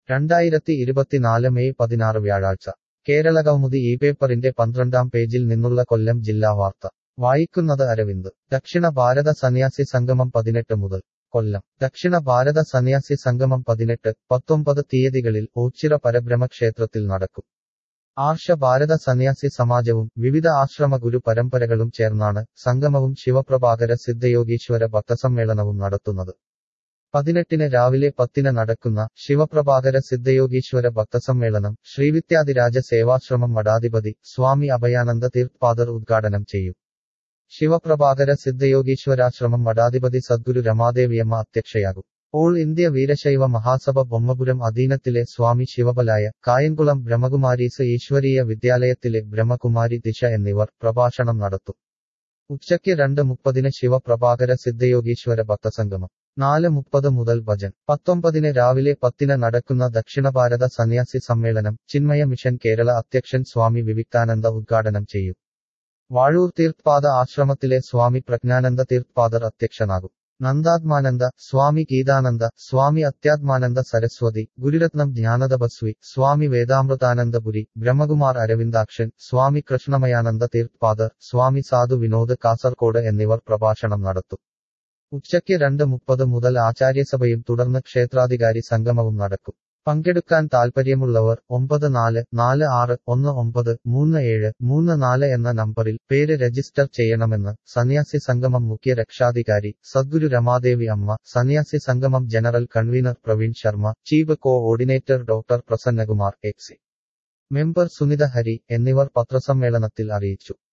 രണ്ടായിരത്തി ഇരുപത്തിനാല് മെയ് പതിനാറ് വ്യാഴാഴ്ച കേരളകൗമുദി ഈ പേപ്പറിന്റെ പന്ത്രണ്ടാം പേജിൽ നിന്നുള്ള കൊല്ലം ജില്ലാ വാർത്ത വായിക്കുന്നത് അരവിന്ദ് ദക്ഷിണ ഭാരത സന്യാസി സംഗമം പതിനെട്ട് മുതൽ കൊല്ലം ദക്ഷിണ ഭാരത സന്യാസി സംഗമം പതിനെട്ട് പത്തൊമ്പത് തീയതികളിൽ ഓച്ചിറ പരബ്രഹ്മക്ഷേത്രത്തിൽ നടക്കും ആർഷ ഭാരത സന്യാസി സമാജവും വിവിധ ആശ്രമ ഗുരു പരമ്പരകളും ചേർന്നാണ് സംഗമവും ശിവപ്രഭാകര സിദ്ധയോഗീശ്വര ഭക്തസമ്മേളനവും നടത്തുന്നത് പതിനെട്ടിന് രാവിലെ പത്തിന് നടക്കുന്ന ശിവപ്രഭാകര സിദ്ധയോഗീശ്വര ഭക്തസമ്മേളനം ശ്രീവിദ്യാധിരാജ സേവാശ്രമം മഠാധിപതി സ്വാമി അഭയാനന്ദ തീർത്ഥാദർ ഉദ്ഘാടനം ചെയ്യും ശിവപ്രഭാകര സിദ്ധയോഗീശ്വരാശ്രമം മഠാധിപതി സദ്ഗുരു രമാദേവിയമ്മ അധ്യക്ഷയാകും ഓൾ ഇന്ത്യ വീരശൈവ മഹാസഭ ബൊമ്മപുരം അധീനത്തിലെ സ്വാമി ശിവബലായ കായംകുളം ബ്രഹ്മകുമാരീസ് ഈശ്വരീയ വിദ്യാലയത്തിലെ ബ്രഹ്മകുമാരി ദിശ എന്നിവർ പ്രഭാഷണം നടത്തും ഉച്ചയ്ക്ക് രണ്ട് മുപ്പതിന് ശിവപ്രഭാകര സിദ്ധയോഗീശ്വര ഭക്തസംഗമം നാല് മുപ്പത് മുതൽ ഭജൻ പത്തൊമ്പതിന് രാവിലെ പത്തിന് നടക്കുന്ന ദക്ഷിണഭാരത സന്യാസി സമ്മേളനം ചിന്മയ മിഷൻ കേരള അധ്യക്ഷൻ സ്വാമി വിവിക്താനന്ദ ഉദ്ഘാടനം ചെയ്യും വാഴൂർ തീർത്ഥാദ ആശ്രമത്തിലെ സ്വാമി പ്രജ്ഞാനന്ദ തീർത്ഥാദർ അധ്യക്ഷനാകും നന്ദാത്മാനന്ദ സ്വാമി ഗീതാനന്ദ സ്വാമി അത്യാത്മാനന്ദ സരസ്വതി ഗുരുരത്നം ജ്ഞാനതപസ്വി സ്വാമി വേദാമൃതാനന്ദപുരി ബ്രഹ്മകുമാർ അരവിന്ദാക്ഷൻ സ്വാമി കൃഷ്ണമയാനന്ദ തീർത്ഥാദർ സ്വാമി സാധു വിനോദ് കാസർകോട് എന്നിവർ പ്രഭാഷണം നടത്തും ഉച്ചയ്ക്ക് രണ്ട് മുപ്പത് മുതൽ ആചാര്യസഭയും തുടർന്ന് ക്ഷേത്രാധികാരി സംഗമവും നടക്കും പങ്കെടുക്കാൻ താൽപ്പര്യമുള്ളവർ ഒമ്പത് നാല് നാല് ആറ് ഒന്ന് ഒമ്പത് മൂന്ന് ഏഴ് മൂന്ന് നാല് എന്ന നമ്പറിൽ പേര് രജിസ്റ്റർ ചെയ്യണമെന്ന് സന്യാസി സംഗമം മുഖ്യ രക്ഷാധികാരി സദ്ഗുരു രമാദേവി അമ്മ സന്യാസി സംഗമം general convener Praveen Sharma chief coordinator doctor Prasannakumar exec member Sunitha Hari എന്നിവർ പത്രസമ്മേളനത്തിൽ അറിയിച്ചു